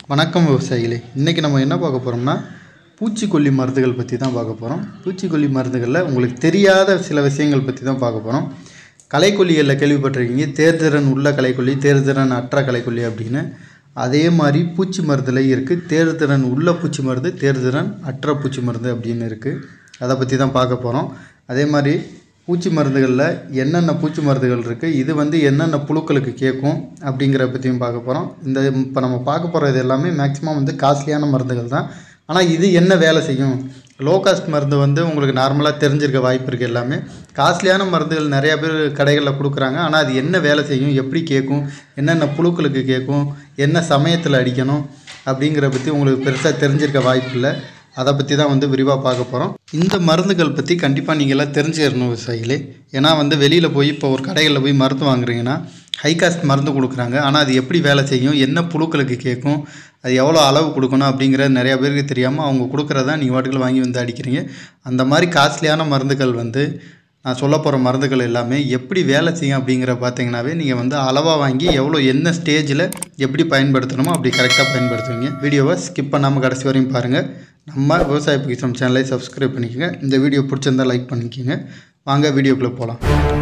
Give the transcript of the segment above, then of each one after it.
வணக்கம் விவசாயிகளே இன்றைக்கி நம்ம என்ன பார்க்க போகிறோம்னா பூச்சிக்கொல்லி மருந்துகள் பற்றி தான் பார்க்க போகிறோம் பூச்சிக்கொல்லி மருந்துகளில் உங்களுக்கு தெரியாத சில விஷயங்கள் பற்றி தான் பார்க்க போகிறோம் களைக்கொல்லிகளில் கேள்விப்பட்டிருக்கீங்க தேர்திறன் உள்ள களைக்கொல்லி தேர்திறன் அற்ற களைக்கொல்லி அப்படின்னு அதே மாதிரி பூச்சி மருந்துல இருக்குது தேர்திறன் உள்ள பூச்சி மருந்து தேர்திறன் அற்ற பூச்சி மருந்து அப்படின்னு இருக்குது அதை பற்றி தான் பார்க்க போகிறோம் அதே மாதிரி பூச்சி மருந்துகளில் என்னென்ன பூச்சி மருந்துகள் இருக்குது இது வந்து என்னென்ன புழுக்களுக்கு கேட்கும் அப்படிங்கிற பற்றியும் பார்க்க போகிறோம் இந்த இப்போ நம்ம பார்க்க போகிறது எல்லாமே மேக்ஸிமம் வந்து காஸ்ட்லியான மருந்துகள் தான் ஆனால் இது என்ன வேலை செய்யும் லோ காஸ்ட் மருந்து வந்து உங்களுக்கு நார்மலாக தெரிஞ்சிருக்க வாய்ப்பு இருக்குது எல்லாமே காஸ்ட்லியான மருந்துகள் நிறையா பேர் கடைகளில் கொடுக்குறாங்க ஆனால் அது என்ன வேலை செய்யும் எப்படி கேட்கும் என்னென்ன புழுக்களுக்கு கேட்கும் என்ன சமயத்தில் அடிக்கணும் அப்படிங்கிற பற்றி உங்களுக்கு பெருசாக தெரிஞ்சிருக்க வாய்ப்பு இல்லை அதை பற்றி தான் வந்து விரிவாக பார்க்க போகிறோம் இந்த மருந்துகள் பற்றி கண்டிப்பாக நீங்கள் எல்லாம் தெரிஞ்சுக்கணும் விவசாயிகளே ஏன்னா வந்து வெளியில் போய் இப்போ ஒரு கடைகளில் போய் மருந்து வாங்குறீங்கன்னா ஹை காஸ்ட் மருந்து கொடுக்குறாங்க ஆனால் அது எப்படி வேலை செய்யும் என்ன புழுக்களுக்கு கேட்கும் அது எவ்வளோ அளவு கொடுக்கணும் அப்படிங்கிறது நிறையா பேருக்கு தெரியாமல் அவங்க கொடுக்குறதா நீங்கள் வாட்டுகள் வாங்கி வந்து அடிக்கிறீங்க அந்த மாதிரி காஸ்ட்லியான மருந்துகள் வந்து நான் சொல்ல போகிற மருந்துகள் எல்லாமே எப்படி வேலை செய்யும் அப்படிங்கிற பார்த்தீங்கன்னாவே நீங்கள் வந்து அளவாக வாங்கி எவ்வளோ என்ன ஸ்டேஜில் எப்படி பயன்படுத்தணுமோ அப்படி கரெக்டாக பயன்படுத்துவீங்க வீடியோவை ஸ்கிப் பண்ணாமல் கடைசி வரையும் பாருங்கள் நம்ம விவசாய புகிசம் சேனலை சப்ஸ்கிரைப் பண்ணிக்கோங்க இந்த வீடியோ பிடிச்சிருந்தா லைக் பண்ணிக்கோங்க வாங்க வீடியோக்குள்ளே போகலாம்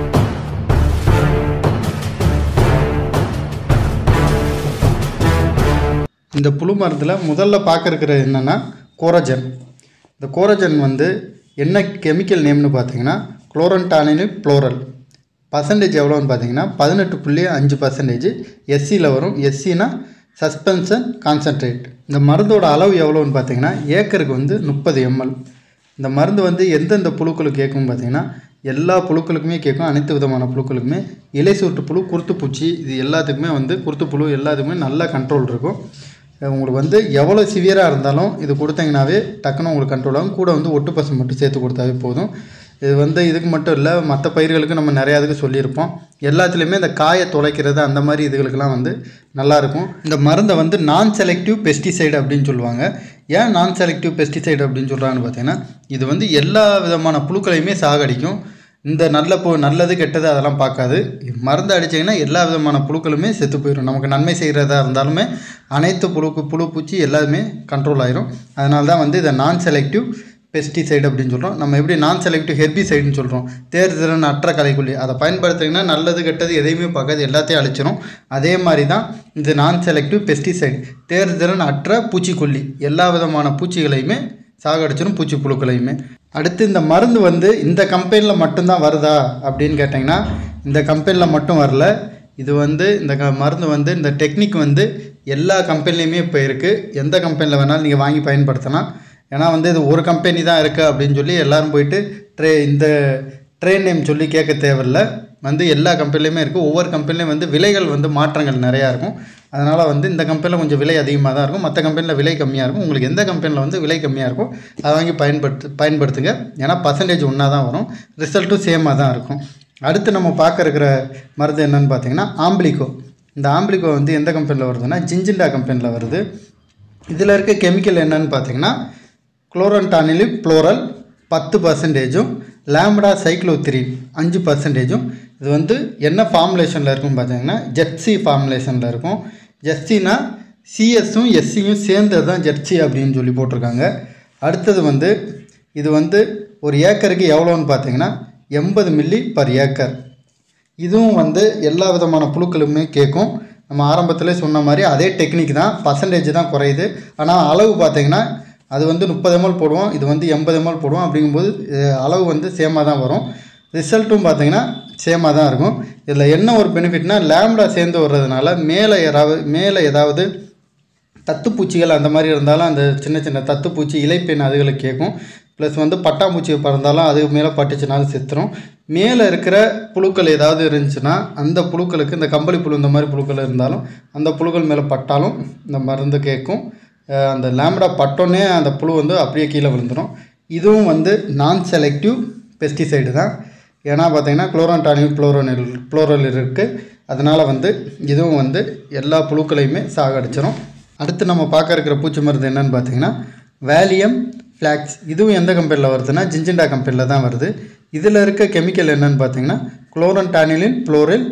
இந்த புழு மருந்தில் முதல்ல பார்க்க இருக்கிறது என்னென்னா கோரஜன் இந்த கோரஜன் வந்து என்ன கெமிக்கல் நேம்னு பார்த்தீங்கன்னா குளோரன்டானினு ப்ளோரல் பர்சன்டேஜ் எவ்வளோன்னு பார்த்தீங்கன்னா பதினெட்டு புள்ளி அஞ்சு பர்சன்டேஜ் எஸ்சியில் வரும் எஸ்சினா சஸ்பென்ஷன் கான்சன்ட்ரேட் இந்த மருந்தோட அளவு எவ்வளோன்னு பார்த்தீங்கன்னா ஏக்கருக்கு வந்து முப்பது எம்எல் இந்த மருந்து வந்து எந்தெந்த புழுக்களுக்கு கேட்கும் பார்த்தீங்கன்னா எல்லா புழுக்களுக்குமே கேட்கும் அனைத்து விதமான புழுக்களுக்குமே இலை சுருட்டு புழு குருத்துப்பூச்சி இது எல்லாத்துக்குமே வந்து குருத்துப்புழு எல்லாத்துக்குமே நல்ல கண்ட்ரோல் இருக்கும் உங்களுக்கு வந்து எவ்வளோ சிவியராக இருந்தாலும் இது கொடுத்தீங்கன்னாவே டக்குன்னு உங்களுக்கு கண்ட்ரோல் ஆகும் கூட வந்து ஒட்டு பசு மட்டும் சேர்த்து கொடுத்தாவே போதும் இது வந்து இதுக்கு மட்டும் இல்லை மற்ற பயிர்களுக்கு நம்ம நிறையா இதுக்கு சொல்லியிருப்போம் எல்லாத்துலேயுமே இந்த காயை துளைக்கிறது அந்த மாதிரி இதுகளுக்கெல்லாம் வந்து நல்லாயிருக்கும் இந்த மருந்தை வந்து நான் செலக்டிவ் பெஸ்டிசைடு அப்படின்னு சொல்லுவாங்க ஏன் நான் செலக்டிவ் பெஸ்டிசைடு அப்படின்னு சொல்கிறாங்கன்னு பார்த்தீங்கன்னா இது வந்து எல்லா விதமான புழுக்களையுமே சாகடிக்கும் இந்த நல்ல பூ நல்லது கெட்டது அதெல்லாம் பார்க்காது மருந்து அடிச்சிங்கன்னா எல்லா விதமான புழுக்களுமே செத்து போயிடும் நமக்கு நன்மை செய்கிறதா இருந்தாலுமே அனைத்து புழுக்கு புழு பூச்சி எல்லாமே கண்ட்ரோல் ஆயிரும் அதனால தான் வந்து இதை நான் செலக்டிவ் பெஸ்டிசைடு அப்படின்னு சொல்கிறோம் நம்ம எப்படி நான் செலக்டிவ் ஹெர்பிசைடுன்னு சொல்கிறோம் தேர்திறன் அற்ற கலைக்குள்ளி அதை பயன்படுத்திங்கன்னா நல்லது கெட்டது எதையுமே பார்க்காது எல்லாத்தையும் அழிச்சிரும் அதே மாதிரி தான் இது நான் செலக்டிவ் பெஸ்டிசைடு தேர்திறன் அற்ற பூச்சிக்கொல்லி எல்லா விதமான பூச்சிகளையுமே சாகடிச்சிடும் பூச்சி புழுக்களையுமே அடுத்து இந்த மருந்து வந்து இந்த கம்பெனியில் மட்டும்தான் வருதா அப்படின்னு கேட்டிங்கன்னா இந்த கம்பெனியில் மட்டும் வரல இது வந்து இந்த க மருந்து வந்து இந்த டெக்னிக் வந்து எல்லா கம்பெனிலையுமே இப்போ இருக்குது எந்த கம்பெனியில் வேணாலும் நீங்கள் வாங்கி பயன்படுத்தலாம் ஏன்னா வந்து இது ஒரு கம்பெனி தான் இருக்குது அப்படின்னு சொல்லி எல்லோரும் போயிட்டு ட்ரே இந்த ட்ரெயின் நேம் சொல்லி கேட்க தேவையில்ல வந்து எல்லா கம்பெனிலையுமே இருக்குது ஒவ்வொரு கம்பெனிலையும் வந்து விலைகள் வந்து மாற்றங்கள் நிறையா இருக்கும் அதனால் வந்து இந்த கம்பெனியில் கொஞ்சம் விலை அதிகமாக தான் இருக்கும் மற்ற கம்பெனியில் விலை கம்மியாக இருக்கும் உங்களுக்கு எந்த கம்பெனியில் வந்து விலை கம்மியாக இருக்கும் அதை வாங்கி பயன்படுத்து பயன்படுத்துங்க ஏன்னா பர்சன்டேஜ் ஒன்றா தான் வரும் ரிசல்ட்டும் சேமாக தான் இருக்கும் அடுத்து நம்ம பார்க்க இருக்கிற மருந்து என்னென்னு பார்த்தீங்கன்னா ஆம்பிளிகோ இந்த ஆம்பிளிகோ வந்து எந்த கம்பெனியில் வருதுன்னா ஜிஞ்சிண்டா கம்பெனியில் வருது இதில் இருக்க கெமிக்கல் என்னன்னு பார்த்தீங்கன்னா குளோரன்டானிலி ப்ளோரல் பத்து பர்சன்டேஜும் லேம்டா சைக்ளோத்ரீன் அஞ்சு பர்சன்டேஜும் இது வந்து என்ன ஃபார்முலேஷனில் இருக்குன்னு பார்த்தீங்கன்னா ஜெர்சி ஃபார்முலேஷனில் இருக்கும் ஜெர்சினா சிஎஸும் எஸ்சியும் சேர்ந்தது தான் ஜெர்சி அப்படின்னு சொல்லி போட்டிருக்காங்க அடுத்தது வந்து இது வந்து ஒரு ஏக்கருக்கு எவ்வளோன்னு பார்த்தீங்கன்னா எண்பது மில்லி பர் ஏக்கர் இதுவும் வந்து எல்லா விதமான புழுக்களுமே கேட்கும் நம்ம ஆரம்பத்தில் சொன்ன மாதிரி அதே டெக்னிக் தான் பர்சன்டேஜ் தான் குறையுது ஆனால் அளவு பார்த்தீங்கன்னா அது வந்து முப்பது எம்எல் போடுவோம் இது வந்து எண்பது எம்எல் போடுவோம் அப்படிங்கும்போது அளவு வந்து சேமாக தான் வரும் ரிசல்ட்டும் பார்த்தீங்கன்னா சேமாக தான் இருக்கும் இதில் என்ன ஒரு பெனிஃபிட்னா லேம்டா சேர்ந்து வர்றதுனால மேலே யாராவது மேலே ஏதாவது தத்துப்பூச்சிகள் அந்த மாதிரி இருந்தாலும் அந்த சின்ன சின்ன தத்துப்பூச்சி இலைப்பெண் அதுகளுக்கு கேட்கும் ப்ளஸ் வந்து பட்டாம்பூச்சி பறந்தாலும் அது மேலே பட்டுச்சுனாலும் செத்துரும் மேலே இருக்கிற புழுக்கள் ஏதாவது இருந்துச்சுன்னா அந்த புழுக்களுக்கு இந்த கம்பளி புழு இந்த மாதிரி புழுக்கள் இருந்தாலும் அந்த புழுக்கள் மேலே பட்டாலும் இந்த மருந்து கேட்கும் அந்த லேம்டா பட்டோன்னே அந்த புழு வந்து அப்படியே கீழே விழுந்துடும் இதுவும் வந்து நான் செலக்டிவ் பெஸ்டிசைடு தான் ஏன்னா பார்த்தீங்கன்னா குளோரான்டானில் குளோரோனில் குளோரல் இருக்குது அதனால் வந்து இதுவும் வந்து எல்லா புழுக்களையுமே சாகடிச்சிடும் அடுத்து நம்ம பார்க்க இருக்கிற பூச்சி மருந்து என்னென்னு பார்த்தீங்கன்னா வேலியம் ஃப்ளாக்ஸ் இதுவும் எந்த கம்பெனியில் வருதுன்னா ஜிஞ்சிண்டா கம்பெனியில் தான் வருது இதில் இருக்க கெமிக்கல் என்னென்னு பார்த்தீங்கன்னா குளோரன்டானிலின் ப்ளோரில்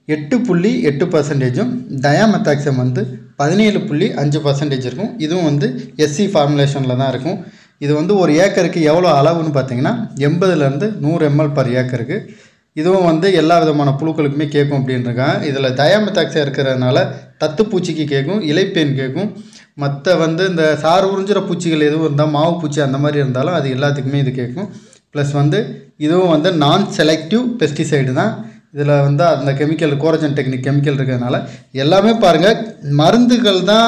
எட்டு புள்ளி எட்டு பர்சன்டேஜும் டயாமெத்தாக்சம் வந்து பதினேழு புள்ளி அஞ்சு பர்சன்டேஜ் இருக்கும் இதுவும் வந்து எஸ்சி ஃபார்முலேஷனில் தான் இருக்கும் இது வந்து ஒரு ஏக்கருக்கு எவ்வளோ அளவுன்னு பார்த்தீங்கன்னா எண்பதுலேருந்து நூறு எம்எல் பர் ஏக்கருக்கு இதுவும் வந்து எல்லா விதமான புழுக்களுக்குமே கேட்கும் அப்படின்றாங்க இதில் டயாமெத்தாக்சம் இருக்கிறதுனால தத்துப்பூச்சிக்கு கேட்கும் இலைப்பேன் கேட்கும் மற்ற வந்து இந்த சாறு உறிஞ்சுற பூச்சிகள் எதுவும் இருந்தால் மாவு பூச்சி அந்த மாதிரி இருந்தாலும் அது எல்லாத்துக்குமே இது கேட்கும் ப்ளஸ் வந்து இதுவும் வந்து நான் செலக்டிவ் பெஸ்டிசைடு தான் இதில் வந்து அந்த கெமிக்கல் கோரஜன் டெக்னிக் கெமிக்கல் இருக்கிறதுனால எல்லாமே பாருங்கள் மருந்துகள் தான்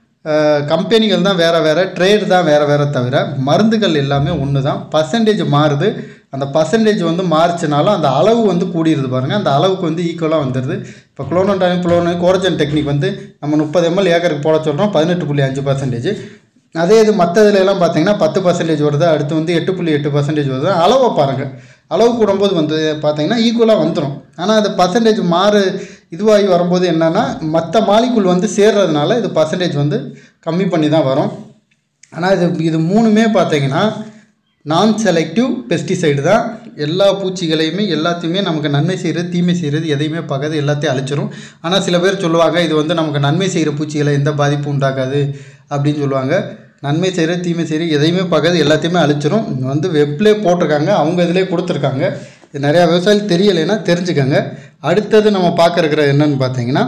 கம்பெனிகள் தான் வேறு வேறு ட்ரேட் தான் வேறு வேறு தவிர மருந்துகள் எல்லாமே ஒன்று தான் பர்சன்டேஜ் மாறுது அந்த பர்சன்டேஜ் வந்து மாறுச்சுனாலும் அந்த அளவு வந்து கூடிடுது பாருங்கள் அந்த அளவுக்கு வந்து ஈக்குவலாக வந்துடுது இப்போ குளோனோடானி குளோனோ கோரஜன் டெக்னிக் வந்து நம்ம முப்பது எம்எல் ஏக்கருக்கு போட சொல்கிறோம் பதினெட்டு புள்ளி அஞ்சு பர்சன்டேஜ் அதே இது மற்ற இதுல எல்லாம் பார்த்தீங்கன்னா பத்து பர்சன்டேஜ் வருது அடுத்து வந்து எட்டு புள்ளி எட்டு பர்சன்டேஜ் வருது அளவை பாருங்கள் அளவு கூடும்போது வந்து பார்த்தீங்கன்னா ஈக்குவலாக வந்துடும் ஆனால் அது பர்சன்டேஜ் மாறு இதுவாகி வரும்போது என்னென்னா மற்ற மாலிக்குள் வந்து சேர்றதுனால இது பர்சன்டேஜ் வந்து கம்மி பண்ணி தான் வரும் ஆனால் இது இது மூணுமே பார்த்தீங்கன்னா நான் செலக்டிவ் பெஸ்டிசைடு தான் எல்லா பூச்சிகளையுமே எல்லாத்தையுமே நமக்கு நன்மை செய்கிறது தீமை செய்கிறது எதையுமே பார்க்காது எல்லாத்தையும் அழிச்சிரும் ஆனால் சில பேர் சொல்லுவாங்க இது வந்து நமக்கு நன்மை செய்கிற பூச்சிகளை எந்த பாதிப்பும் உண்டாக்காது அப்படின்னு சொல்லுவாங்க நன்மை செய்கிற தீமை செய்கிற எதையுமே பார்க்காது எல்லாத்தையுமே அழிச்சிரும் இங்க வந்து வெப்லே போட்டிருக்காங்க அவங்க இதிலே கொடுத்துருக்காங்க இது நிறையா விவசாயிகள் தெரியலைன்னா தெரிஞ்சுக்கங்க அடுத்தது நம்ம பார்க்க இருக்கிற என்னன்னு பார்த்தீங்கன்னா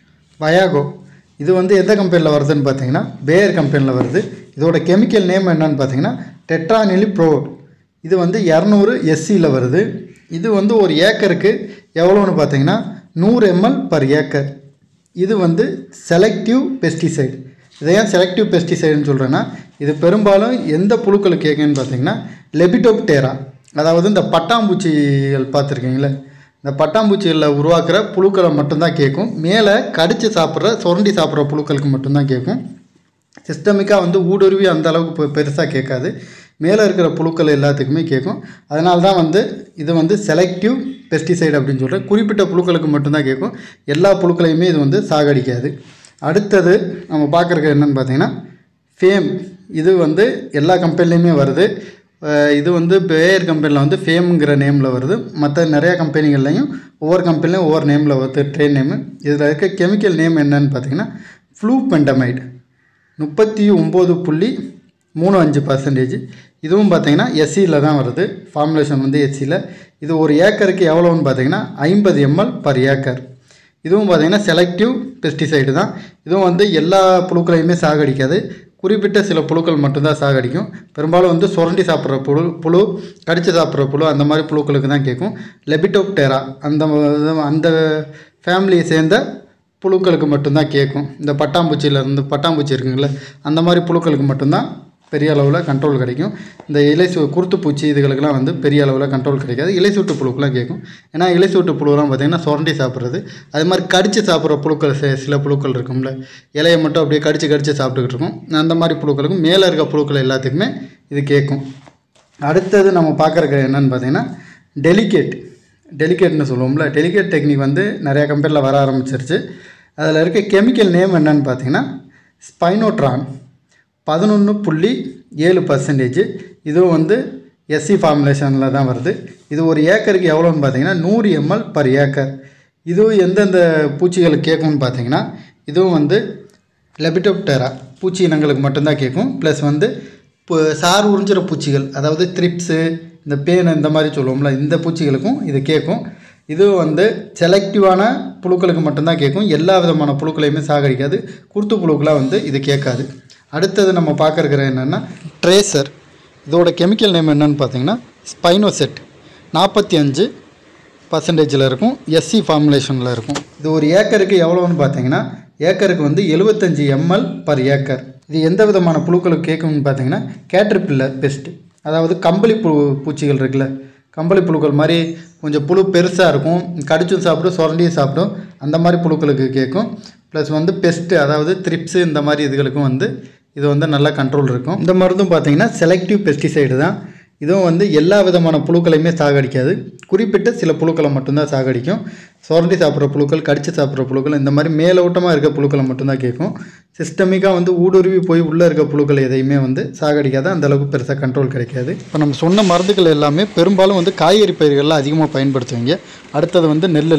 வயாகோ இது வந்து எந்த கம்பெனியில் வருதுன்னு பார்த்தீங்கன்னா பேயர் கம்பெனியில் வருது இதோட கெமிக்கல் நேம் என்னன்னு பார்த்தீங்கன்னா டெட்ரானிலி ப்ரோ இது வந்து இரநூறு எஸ்சியில் வருது இது வந்து ஒரு ஏக்கருக்கு எவ்வளோன்னு பார்த்தீங்கன்னா நூறு எம்எல் பர் ஏக்கர் இது வந்து செலக்டிவ் பெஸ்டிசைடு இதை ஏன் செலக்டிவ் பெஸ்டிசைடுன்னு சொல்கிறேன்னா இது பெரும்பாலும் எந்த புழுக்களுக்கு கேட்குன்னு பார்த்தீங்கன்னா லெபிடோப்டேரா அதாவது இந்த பட்டாம்பூச்சிகள் பார்த்துருக்கீங்களே இந்த பட்டாம்பூச்சிகளில் உருவாக்குற புழுக்களை மட்டும்தான் கேட்கும் மேலே கடித்து சாப்பிட்ற சுரண்டி சாப்பிட்ற புழுக்களுக்கு மட்டும்தான் கேட்கும் சிஸ்டமிக்காக வந்து ஊடுருவி அந்த அளவுக்கு பெ- பெருசாக கேட்காது மேலே இருக்கிற புழுக்கள் எல்லாத்துக்குமே கேட்கும் அதனால தான் வந்து இது வந்து செலக்டிவ் பெஸ்டிசைடு அப்படின்னு சொல்கிறேன் குறிப்பிட்ட புழுக்களுக்கு மட்டும்தான் கேட்கும் எல்லா புழுக்களையுமே இது வந்து சாகடிக்காது அடுத்தது நம்ம பார்க்குறது என்னன்னு பார்த்தீங்கன்னா ஃபேம் இது வந்து எல்லா கம்பெனிலையுமே வருது அஹ் இது வந்து பேயர் கம்பெனியில் வந்து ஃபேம்ங்கிற நேமில் வருது மற்ற நிறையா கம்பெனிகள்லையும் ஒவ்வொரு கம்பெனிலையும் ஒவ்வொரு நேமில் வருது ட்ரெயின் நேமு இதில் இருக்க கெமிக்கல் நேம் என்னன்னு பார்த்தீங்கன்னா ஃப்ளூபெண்டமைடு முப்பத்தி ஒம்பது புள்ளி மூணு அஞ்சு பர்சன்டேஜ் இதுவும் பார்த்தீங்கன்னா எஸ்சியில் தான் வருது ஃபார்முலேஷன் வந்து எஸ்சியில் இது ஒரு ஏக்கருக்கு எவ்வளோன்னு பார்த்தீங்கன்னா ஐம்பது எம்எல் பர் ஏக்கர் இதுவும் பார்த்தீங்கன்னா செலக்டிவ் பெஸ்டிசைடு தான் இதுவும் வந்து எல்லா புழுக்களையுமே சாகடிக்காது குறிப்பிட்ட சில புழுக்கள் மட்டும்தான் சாகடிக்கும் பெரும்பாலும் வந்து சுரண்டி சாப்பிட்ற புழு புழு கடித்து சாப்பிட்ற புழு அந்த மாதிரி புழுக்களுக்கு தான் கேட்கும் லெபிடோப்டேரா அந்த ம- அந்த ஃபேமிலியை சேர்ந்த புழுக்களுக்கு மட்டும்தான் கேட்கும் இந்த பட்டாம்பூச்சியில இருந்து பட்டாம்பூச்சி இருக்குங்களே அந்த மாதிரி புழுக்களுக்கு மட்டும்தான் பெரிய அளவில் கண்ட்ரோல் கிடைக்கும் இந்த இலை சு குருத்துப்பூச்சி இதுகளுக்கெல்லாம் வந்து பெரிய அளவில் கண்ட்ரோல் கிடைக்காது இலை சூட்டு புழுக்கெலாம் கேட்கும் ஏன்னா இலை சூட்டு புழுலாம் பார்த்திங்கன்னா சுரண்டி சாப்பிட்றது அது மாதிரி கடித்து சாப்பிட்ற புழுக்கள் சி- சில புழுக்கள் இருக்கும்ல இலையை மட்டும் அப்படியே கடித்து கடித்து சாப்பிட்டுக்கிட்டு இருக்கும் அந்த மாதிரி புழுக்களுக்கும் மேலே இருக்க புழுக்கள் எல்லாத்துக்குமே இது கேட்கும் அடுத்தது நம்ம பார்க்குறது என்னன்னு பார்த்தீங்கன்னா டெலிகேட் டெலிகேட்னு சொல்லுவோம்ல டெலிகேட் டெக்னிக் வந்து நிறையா கம்பெனியில் வர ஆரம்பிச்சிருச்சு அதில் இருக்க கெமிக்கல் நேம் என்னன்னு பார்த்தீங்கன்னா ஸ்பைனோட்ரான் பதினொன்று புள்ளி ஏழு பர்சன்டேஜ் இதுவும் வந்து எஸ்சி ஃபார்முலேஷனில் தான் வருது இது ஒரு ஏக்கருக்கு எவ்வளோன்னு பார்த்தீங்கன்னா நூறு எம்எல் பர் ஏக்கர் இதுவும் எந்தெந்த பூச்சிகளுக்கு கேட்கும்னு பார்த்தீங்கன்னா இதுவும் வந்து லெபிடோப்டேரா பூச்சி இனங்களுக்கு மட்டும்தான் கேட்கும் ப்ளஸ் வந்து இப்போ சார் உறிஞ்சுற பூச்சிகள் அதாவது த்ரிப்ஸு இந்த பேன் இந்த மாதிரி சொல்லுவோம்ல இந்த பூச்சிகளுக்கும் இது கேட்கும் இது வந்து செலக்டிவான புழுக்களுக்கு மட்டும்தான் கேட்கும் எல்லா விதமான புழுக்களையுமே சாகடிக்காது குருத்து புழுக்களாக வந்து இது கேட்காது அடுத்தது நம்ம பார்க்கறது என்னென்னா ட்ரேசர் இதோட கெமிக்கல் நேம் என்னன்னு பார்த்தீங்கன்னா ஸ்பைனோசெட் நாற்பத்தி அஞ்சு பர்சன்டேஜில் இருக்கும் எஸ்சி ஃபார்முலேஷனில் இருக்கும் இது ஒரு ஏக்கருக்கு எவ்வளோன்னு பார்த்தீங்கன்னா ஏக்கருக்கு வந்து எழுபத்தஞ்சி எம்எல் பர் ஏக்கர் இது எந்த விதமான புழுக்களுக்கு கேட்கும்னு பார்த்தீங்கன்னா கேட்ரிபில்லர் பெஸ்ட் அதாவது கம்பளி புழு பூச்சிகள் இருக்குல்ல கம்பளி புழுக்கள் மாதிரி கொஞ்சம் புழு பெருசாக இருக்கும் கடிச்சும் சாப்பிடும் சுரண்டியும் சாப்பிடும் அந்த மாதிரி புழுக்களுக்கு கேட்கும் ப்ளஸ் வந்து பெஸ்ட்டு அதாவது த்ரிப்ஸு இந்த மாதிரி இதுகளுக்கும் வந்து இது வந்து நல்லா கண்ட்ரோல் இருக்கும் இந்த மருந்தும் பார்த்தீங்கன்னா செலக்டிவ் பெஸ்டிசைடு தான் இதுவும் வந்து எல்லா விதமான புழுக்களையுமே சாகடிக்காது குறிப்பிட்ட சில புழுக்களை மட்டும்தான் சாகடிக்கும் சுரண்டி சாப்பிட்ற புழுக்கள் கடிச்சு சாப்பிட்ற புழுக்கள் இந்த மாதிரி மேலோட்டமாக இருக்க புழுக்களை மட்டும்தான் கேட்கும் சிஸ்டமிக்காக வந்து ஊடுருவி போய் உள்ளே இருக்க புழுக்கள் எதையுமே வந்து சாகடிக்காத அந்த அளவுக்கு பெருசாக கண்ட்ரோல் கிடைக்காது இப்போ நம்ம சொன்ன மருந்துகள் எல்லாமே பெரும்பாலும் வந்து காய்கறி பயிர்களில் அதிகமாக பயன்படுத்துவீங்க அடுத்தது வந்து நெல்லில்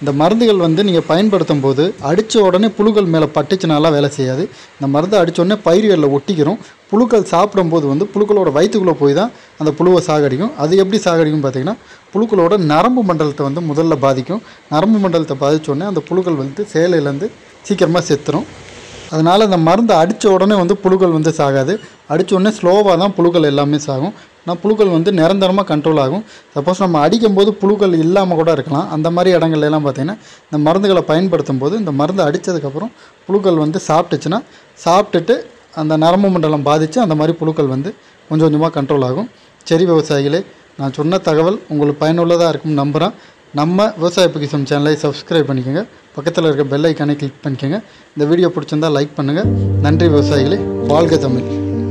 இந்த மருந்துகள் வந்து நீங்கள் பயன்படுத்தும் போது அடித்த உடனே புழுக்கள் மேலே பட்டுச்சுனாலாம் வேலை செய்யாது இந்த மருந்து அடித்த உடனே பயிர்களில் ஒட்டிக்கிறோம் புழுக்கள் சாப்பிடும்போது வந்து புழுக்களோட வயிற்றுக்குள்ளே போய் தான் அந்த புழுவை சாகடிக்கும் அது எப்படி சாகடிக்கும் பார்த்தீங்கன்னா புழுக்களோட நரம்பு மண்டலத்தை வந்து முதல்ல பாதிக்கும் நரம்பு மண்டலத்தை பாதிச்ச உடனே அந்த புழுக்கள் வந்து சேலையிலேருந்து சீக்கிரமாக செத்துரும் அதனால் இந்த மருந்து அடித்த உடனே வந்து புழுக்கள் வந்து சாகாது அடித்த உடனே ஸ்லோவாக தான் புழுக்கள் எல்லாமே சாகும் ஆனால் புழுக்கள் வந்து நிரந்தரமாக கண்ட்ரோல் ஆகும் சப்போஸ் நம்ம அடிக்கும்போது புழுக்கள் இல்லாமல் கூட இருக்கலாம் அந்த மாதிரி இடங்கள்ல எல்லாம் பார்த்திங்கன்னா இந்த மருந்துகளை பயன்படுத்தும் போது இந்த மருந்து அடித்ததுக்கப்புறம் புழுக்கள் வந்து சாப்பிட்டுச்சுன்னா சாப்பிட்டுட்டு அந்த நரம்பு மண்டலம் பாதித்து அந்த மாதிரி புழுக்கள் வந்து கொஞ்சம் கொஞ்சமாக கண்ட்ரோல் ஆகும் சரி விவசாயிகளே நான் சொன்ன தகவல் உங்களுக்கு பயனுள்ளதாக இருக்கும்னு நம்புகிறேன் நம்ம விவசாய பொக்கிஷம் சேனலை சப்ஸ்கிரைப் பண்ணிக்கோங்க பக்கத்தில் இருக்க பெல் ஐக்கானை கிளிக் பண்ணிக்கோங்க இந்த வீடியோ பிடிச்சிருந்தா லைக் பண்ணுங்கள் நன்றி விவசாயிகளே வாழ்க தமிழ்